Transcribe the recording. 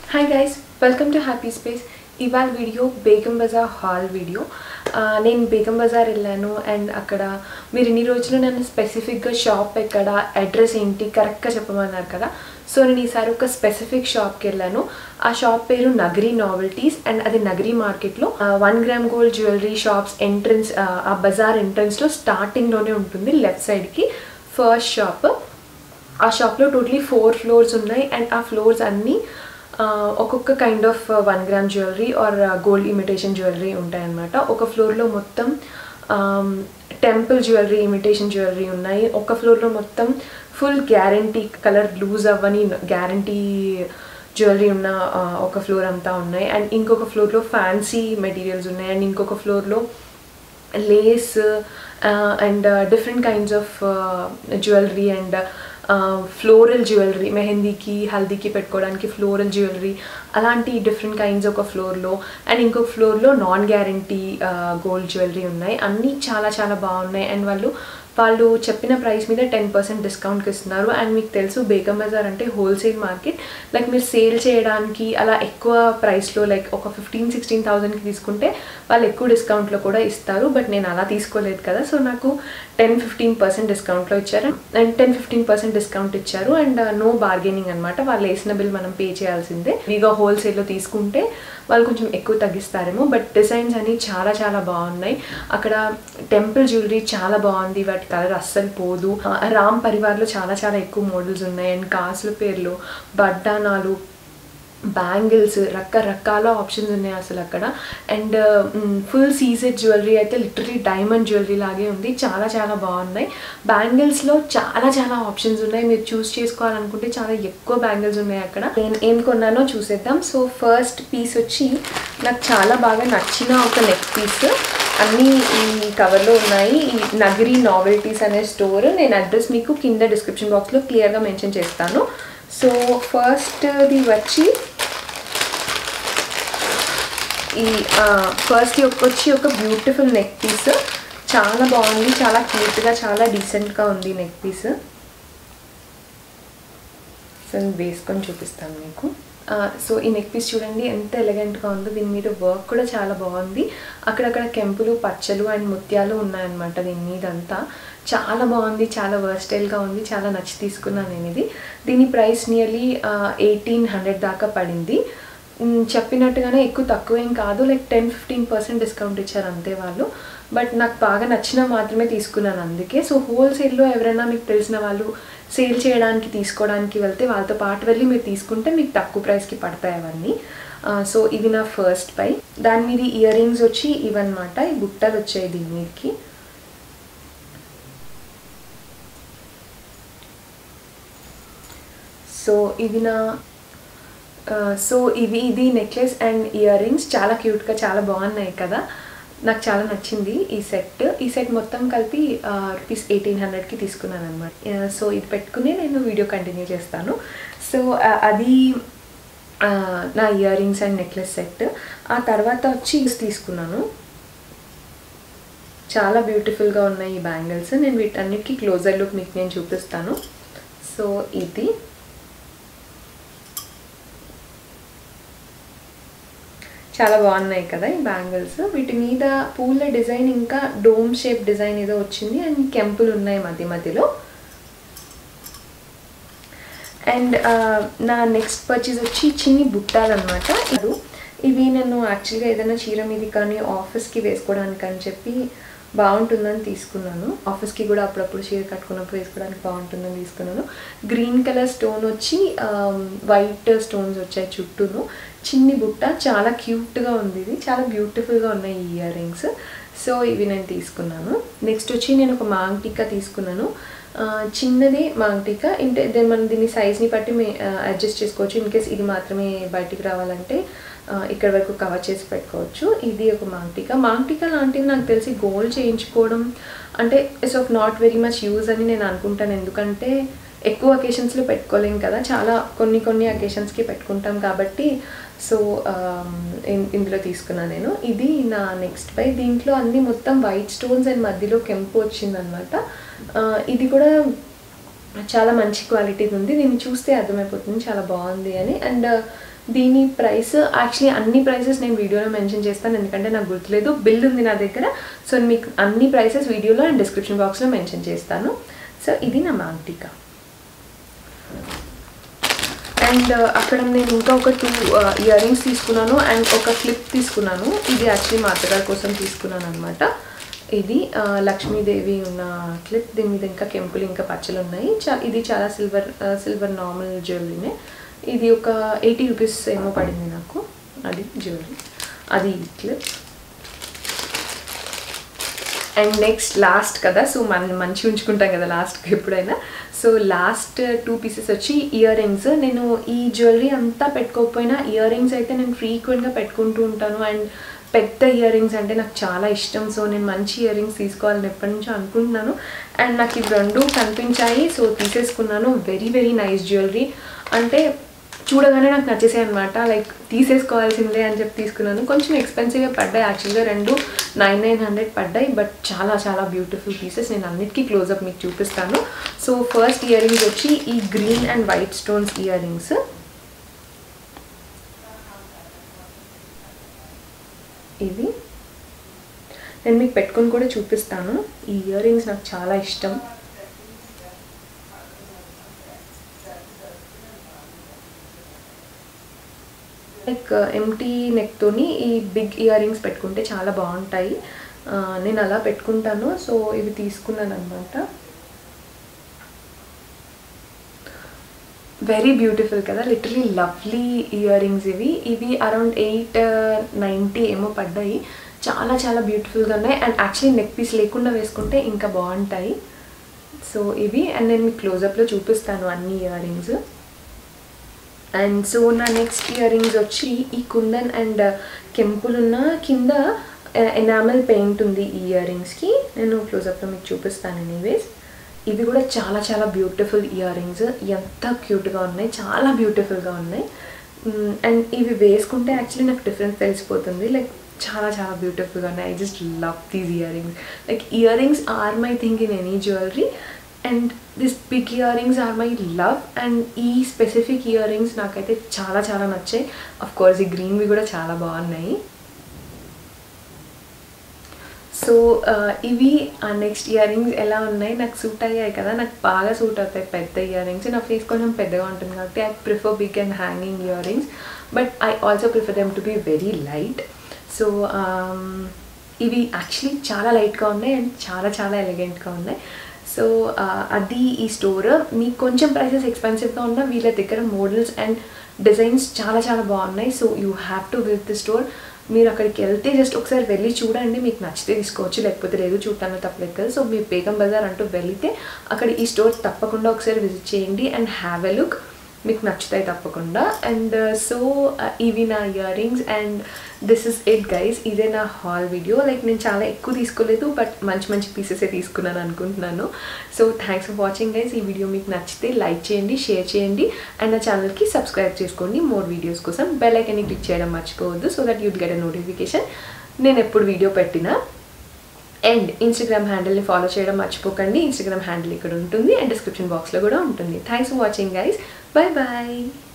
hi guys welcome to happy space ఇవాళ video Begum Bazar haul video ఆ, నేను బేగం బజార్ వెళ్ళాను అండ్ అక్కడ మీరు ఇన్ని రోజులు నన్ను స్పెసిఫిక్గా షాప్ ఎక్కడ అడ్రస్ ఏంటి కరెక్ట్గా చెప్పమన్నారు కదా సో నేను ఈసారి ఒక స్పెసిఫిక్ షాప్కి వెళ్ళాను ఆ షాప్ పేరు నగరి నావెల్టీస్ అండ్ అది నగరి మార్కెట్లో one gram gold jewellery shops entrance ఆ బజార్ ఎంట్రన్స్లో స్టార్టింగ్లోనే ఉంటుంది లెఫ్ట్ సైడ్కి ఫస్ట్ షాప్ ఆ షాప్లో టోటలీ ఫోర్ ఫ్లోర్స్ ఉన్నాయి అండ్ ఆ ఫ్లోర్స్ అన్నీ ఆ, ఒక్కొక్క kind of one gram jewellery or gold imitation jewellery ఉంటాయన్నమాట ఒక ఫ్లోర్లో మొత్తం టెంపుల్ జ్యువెలరీ ఇమిటేషన్ జ్యువెలరీ ఉన్నాయి ఒక ఫ్లోర్లో మొత్తం ఫుల్ గ్యారంటీ కలర్ లూజ్ అవ్వని గ్యారంటీ జ్యువెలరీ ఉన్న ఆ, ఒక ఫ్లోర్ అంతా ఉన్నాయి అండ్ ఇంకొక ఫ్లోర్లో ఫ్యాన్సీ మెటీరియల్స్ ఉన్నాయి అండ్ ఇంకొక ఫ్లోర్లో lace and different kinds of jewellery and floral jewellery మెహందీకి హల్దీకి పెట్టుకోవడానికి ఫ్లోరల్ జ్యువెలరీ అలాంటి డిఫరెంట్ కైండ్స్ ఒక ఫ్లోర్లో అండ్ ఇంకొక ఫ్లోర్లో నాన్ గ్యారంటీ గోల్డ్ జ్యువెలరీ ఉన్నాయి అన్నీ చాలా చాలా బాగున్నాయి అండ్ వాళ్ళు వాళ్ళు చెప్పిన ప్రైస్ మీద టెన్ పర్సెంట్ డిస్కౌంట్కి ఇస్తున్నారు అండ్ మీకు తెలుసు బేగం బజార్ అంటే హోల్సేల్ మార్కెట్ లైక్ మీరు సేల్ చేయడానికి అలా ఎక్కువ ప్రైస్లో లైక్ ఒక ఫిఫ్టీన్ సిక్స్టీన్ థౌజండ్కి తీసుకుంటే వాళ్ళు ఎక్కువ డిస్కౌంట్లో కూడా ఇస్తారు బట్ నేను అలా తీసుకోలేదు కదా సో నాకు టెన్ ఫిఫ్టీన్ పర్సెంట్ డిస్కౌంట్లో ఇచ్చారు and ten fifteen percent discount ఇచ్చారు అండ్ నో బార్గెనింగ్ అనమాట వాళ్ళు వేసిన బిల్ మనం పే చేయాల్సిందే ఇక హోల్సేల్లో తీసుకుంటే వాళ్ళు కొంచెం ఎక్కువ తగ్గిస్తారేమో బట్ డిజైన్స్ అన్ని చాలా చాలా బాగున్నాయి అక్కడ టెంపుల్ జ్యువెలరీ చాలా బాగుంది వాటి కలర్ అస్సలు పోదు ఆ, రామ్ పరివార్లో చాలా చాలా ఎక్కువ మోడల్స్ ఉన్నాయి అండ్ కాసుల పేర్లు బడ్డానాలు బ్యాంగిల్స్ రకరకాల ఆప్షన్స్ ఉన్నాయి అసలు అక్కడ అండ్ ఫుల్ సీజెడ్ జ్యువెలరీ అయితే లిటరలీ డైమండ్ జ్యువెలరీ లాగే ఉంది చాలా చాలా బాగున్నాయి బ్యాంగిల్స్లో చాలా చాలా ఆప్షన్స్ ఉన్నాయి మీరు చూస్ చేసుకోవాలనుకుంటే చాలా ఎక్కువ బ్యాంగిల్స్ ఉన్నాయి అక్కడ నేను ఏం కొన్నానో చూసేద్దాం సో ఫస్ట్ పీస్ వచ్చి నాకు చాలా బాగా నచ్చిన ఒక నెక్ పీస్ అన్నీ ఈ కవర్లో ఉన్నాయి ఈ నగరి నావెల్టీస్ అనే స్టోర్ నేను అడ్రస్ మీకు కింద డిస్క్రిప్షన్ బాక్స్లో క్లియర్గా మెన్షన్ చేస్తాను సో ఫస్ట్ది వచ్చి ఈ ఫస్ట్ వచ్చి ఒక బ్యూటిఫుల్ నెక్ పీస్ చాలా బాగుంది చాలా క్యూట్గా చాలా డీసెంట్గా ఉంది నెక్ పీస్ సో నేను వేసుకొని చూపిస్తాను మీకు సో ఈ నెక్ పీస్ చూడండి ఎంత ఎలిగెంట్గా ఉందో దీని మీద వర్క్ కూడా చాలా బాగుంది అక్కడక్కడ కెంపులు పచ్చలు అండ్ ముత్యాలు ఉన్నాయన్నమాట దీని మీద అంతా చాలా బాగుంది చాలా వర్స్టైల్గా ఉంది చాలా నచ్చి తీసుకున్నాను నేను ఇది దీని ప్రైస్ నియర్లీ ఎయిటీన్ హండ్రెడ్ దాకా పడింది మ్, చెప్పినట్టుగానే ఎక్కువ తక్కువ ఏం కాదు like ten fifteen percent discount ఇచ్చారు అంతే వాళ్ళు బట్ నాకు బాగా నచ్చిన మాత్రమే తీసుకున్నాను అందుకే సో హోల్సేల్లో ఎవరైనా మీకు తెలిసిన వాళ్ళు సేల్ చేయడానికి తీసుకోవడానికి వెళ్తే వాళ్ళతో పాటు వెళ్ళి మీరు తీసుకుంటే మీకు తక్కువ ప్రైస్కి పడతాయి అవన్నీ ఆ, సో ఇది నా ఫస్ట్ పై దాని మీద ఇయర్ రింగ్స్ వచ్చి ఇవన్నమాట ఈ బుట్టలు వచ్చాయి దీని మీదకి సో ఇది నా ఆ, సో ఇవి ఇది నెక్లెస్ అండ్ ఇయర్ రింగ్స్ చాలా క్యూట్గా చాలా బాగున్నాయి కదా నాకు చాలా నచ్చింది ఈ సెట్ ఈ సెట్ మొత్తం కలిపి రూపీస్ ఎయిటీన్ హండ్రెడ్కి తీసుకున్నాను అనమాట సో ఇది పెట్టుకుని నేను వీడియో కంటిన్యూ చేస్తాను సో ఆ, అది ఆ, నా earrings and necklace set ఆ తర్వాత వచ్చి ఇది తీసుకున్నాను చాలా బ్యూటిఫుల్గా ఉన్నాయి ఈ బ్యాంగిల్స్ నేను వీటన్నిటికీ క్లోజర్ లుక్ మీకు నేను చూపిస్తాను సో ఇది చాలా బాగున్నాయి కదా ఈ బ్యాంగిల్స్ వీటి మీద పూల డిజైన్ ఇంకా డోమ్ షేప్ డిజైన్ ఏదో వచ్చింది అండ్ కెంపులు ఉన్నాయి మధ్య మధ్యలో అండ్ నా నెక్స్ట్ పర్చేస్ వచ్చి చిన్ని బుట్టాలు అనమాట ఇది ఇవి నేను యాక్చువల్గా ఏదైనా చీర మీది కానీ ఆఫీస్కి వేసుకోవడానికి అని చెప్పి బాగుంటుందని తీసుకున్నాను ఆఫీస్కి కూడా అప్పుడప్పుడు చీర కట్టుకున్నప్పుడు వేసుకోవడానికి బాగుంటుందని తీసుకున్నాను గ్రీన్ కలర్ స్టోన్ వచ్చి వైట్ స్టోన్స్ వచ్చాయి చుట్టూను చిన్ని బుట్ట చాలా క్యూట్గా ఉంది ఇది చాలా బ్యూటిఫుల్గా ఉన్నాయి ఈ ఇయర్ రింగ్స్ సో ఇవి నేను తీసుకున్నాను నెక్స్ట్ వచ్చి నేను ఒక మాంగ్ టీకా తీసుకున్నాను ఆ, చిన్నది మాంగ్ టీకా ఇంటే దెన్ మనం దీని సైజ్ని బట్టి మే అడ్జస్ట్ చేసుకోవచ్చు ఇన్ కేస్ ఇది మాత్రమే బయటికి రావాలంటే ఆ, ఇక్కడ వరకు కవర్ చేసి పెట్టుకోవచ్చు ఇది ఒక మాంగ్ టీకా మాంగ్ టీకా లాంటివి నాకు తెలిసి గోల్డ్ చేయించుకోవడం అంటే it's of not very much use అని నేను అనుకుంటాను ఎందుకంటే ఎక్కువ అకేషన్స్లో పెట్టుకోలేం కదా చాలా కొన్ని కొన్ని అకేషన్స్కి పెట్టుకుంటాం కాబట్టి సో ఇందులో తీసుకున్నాను నేను ఇది నా నెక్స్ట్ బై దీంట్లో అన్ని మొత్తం వైట్ స్టోన్స్ అండ్ మధ్యలో కెంపు వచ్చిందనమాట ఇది కూడా చాలా మంచి క్వాలిటీది ఉంది దీన్ని చూస్తే అర్థమైపోతుంది చాలా బాగుంది అని అండ్ దీని ప్రైస్ యాక్చువల్లీ అన్ని ప్రైసెస్ నేను వీడియోలో మెన్షన్ చేస్తాను ఎందుకంటే నాకు గుర్తులేదు బిల్ ఉంది నా దగ్గర సో మీకు అన్ని ప్రైసెస్ వీడియోలో అండ్ డిస్క్రిప్షన్ బాక్స్లో మెన్షన్ చేస్తాను సో ఇది నా మాంటికా అండ్ అక్కడ నేను ఇంకా ఒక టూ ఇయర్ రింగ్స్ తీసుకున్నాను అండ్ ఒక క్లిప్ తీసుకున్నాను ఇది యాక్చువల్లీ మా అత్తగారి కోసం తీసుకున్నాను అనమాట ఇది ఆ, లక్ష్మీదేవి ఉన్న క్లిప్ దీని మీద ఇంకా కెంపులు ఇంకా పచ్చలు ఉన్నాయి చా ఇది చాలా సిల్వర్ సిల్వర్ నార్మల్ జ్యువెలరీనే ఇది ఒక ఎయిటీ రూపీస్ ఏమో పడింది నాకు అది జ్యువెలరీ అది క్లిప్ అండ్ నెక్స్ట్ లాస్ట్ కదా సో మనం మంచి ఉంచుకుంటాం కదా లాస్ట్కి ఎప్పుడైనా సో లాస్ట్ టూ పీసెస్ వచ్చి ఇయర్ రింగ్స్ నేను ఈ జ్యువెలరీ అంతా పెట్టుకోకపోయినా ఇయర్ రింగ్స్ అయితే నేను ఫ్రీక్వెంట్గా పెట్టుకుంటూ ఉంటాను అండ్ పెద్ద ఇయర్ రింగ్స్ అంటే నాకు చాలా ఇష్టం సో నేను మంచి ఇయర్ రింగ్స్ తీసుకోవాలని ఎప్పటి నుంచో అనుకుంటున్నాను అండ్ నాకు ఇవి రెండు కనిపించాయి సో తీసేసుకున్నాను వెరీ వెరీ నైస్ జ్యువెలరీ అంటే చూడగానే నాకు నచ్చేసాయి అనమాట లైక్ తీసేసుకోవాల్సిందే అని చెప్పి తీసుకున్నాను కొంచెం ఎక్స్పెన్సివ్గా పడ్డాయి యాక్చువల్గా రెండు నైన్ నైన్ హండ్రెడ్ పడ్డాయి బట్ చాలా చాలా బ్యూటిఫుల్ పీసెస్ నేను అన్నిటికీ క్లోజప్ మీకు చూపిస్తాను సో ఫస్ట్ ఇయర్ రింగ్స్ వచ్చి ఈ green and white stones earrings ఇది నేను మీకు పెట్టుకొని కూడా చూపిస్తాను ఈ ఇయర్ రింగ్స్ నాకు చాలా ఇష్టం లైక్ ఎంటీ నెక్తోని ఈ బిగ్ ఇయర్ రింగ్స్ పెట్టుకుంటే చాలా బాగుంటాయి ఆ, నేను అలా పెట్టుకుంటాను సో ఇవి తీసుకున్నాను అనమాట వెరీ బ్యూటిఫుల్ కదా లిటరలీ లవ్లీ ఇయర్ రింగ్స్ ఇవి ఇవి అరౌండ్ ఎయిట్ నైంటీ ఏమో పడ్డాయి చాలా చాలా బ్యూటిఫుల్గా ఉన్నాయి అండ్ యాక్చువల్లీ నెక్ పీస్ లేకుండా వేసుకుంటే ఇంకా బాగుంటాయి సో ఇవి అండ్ నేను మీకు క్లోజప్లో చూపిస్తాను అన్ని ఇయర్ రింగ్స్ అండ్ సో నా నెక్స్ట్ ఇయర్ రింగ్స్ వచ్చి ఈ కుందన్ అండ్ కెంపులున్న కింద ఎనామల్ పెయింట్ ఉంది ఈ ఇయర్ రింగ్స్కి నేను క్లోజప్లో మీకు చూపిస్తాను ఎనీవేస్ ఇవి కూడా చాలా చాలా బ్యూటిఫుల్ ఇయర్ రింగ్స్ ఎంత క్యూట్గా ఉన్నాయి చాలా బ్యూటిఫుల్గా ఉన్నాయి అండ్ ఇవి వేసుకుంటే యాక్చువల్లీ నాకు డిఫరెన్స్ తెలిసిపోతుంది లైక్ చాలా చాలా బ్యూటిఫుల్గా ఉన్నాయి I just love these earrings like earrings are my thing in any jewellery and this big earrings are my love and ఈ స్పెసిఫిక్ ఇయర్ రింగ్స్ నాకైతే చాలా చాలా నచ్చాయి అఫ్ కోర్స్ ఈ గ్రీన్వి కూడా చాలా బాగున్నాయి సో ఇవి ఆ నెక్స్ట్ ఇయర్ రింగ్స్ ఎలా ఉన్నాయి నాకు సూట్ అయ్యాయి కదా నాకు బాగా సూట్ అవుతాయి పెద్ద ఇయర్ రింగ్స్ నా ఫేస్ కొంచెం పెద్దగా ఉంటుంది కాబట్టి I prefer big and hanging earrings but I also prefer them to be very light so ఇవి యాక్చువల్లీ చాలా లైట్గా ఉన్నాయి అండ్ చాలా చాలా ఎలిగెంట్గా ఉన్నాయి సో అది ఈ స్టోర్ మీకు కొంచెం ప్రైసెస్ ఎక్స్పెన్సివ్గా ఉన్నా వీళ్ళ దగ్గర మోడల్స్ అండ్ డిజైన్స్ చాలా చాలా బాగున్నాయి so you have to visit the store మీరు అక్కడికి వెళ్తే జస్ట్ ఒకసారి వెళ్ళి చూడండి మీకు నచ్చితే తీసుకోవచ్చు లేకపోతే లేదు చూడటానికి తప్పలేదు కదా సో మీరు బేగం బజార్ అంటూ వెళితే అక్కడ ఈ స్టోర్ తప్పకుండా ఒకసారి విజిట్ చేయండి అండ్ హ్యావ్ ఎ లుక్ మీకు నచ్చుతాయి తప్పకుండా అండ్ సో ఇవి నా earrings and this is it guys ఇదే నా హాల్ వీడియో లైక్ నేను చాలా ఎక్కువ తీసుకోలేదు బట్ మంచి మంచి పీసెసే తీసుకున్నాను అనుకుంటున్నాను so thanks for watching guys ఈ వీడియో మీకు నచ్చితే లైక్ చేయండి షేర్ చేయండి అండ్ నా ఛానల్కి సబ్స్క్రైబ్ చేసుకోండి మోర్ వీడియోస్ కోసం బెల్ ఐకన్ని క్లిక్ చేయడం మర్చిపోవద్దు so that you'd get a notification నేను ఎప్పుడు వీడియో పెట్టినా అండ్ ఇన్స్టాగ్రామ్ హ్యాండిల్ని ఫాలో చేయడం మర్చిపోకండి ఇన్స్టాగ్రామ్ హ్యాండిల్ ఇక్కడ ఉంటుంది అండ్ డిస్క్రిప్షన్ బాక్స్లో కూడా ఉంటుంది thanks for watching guys bye bye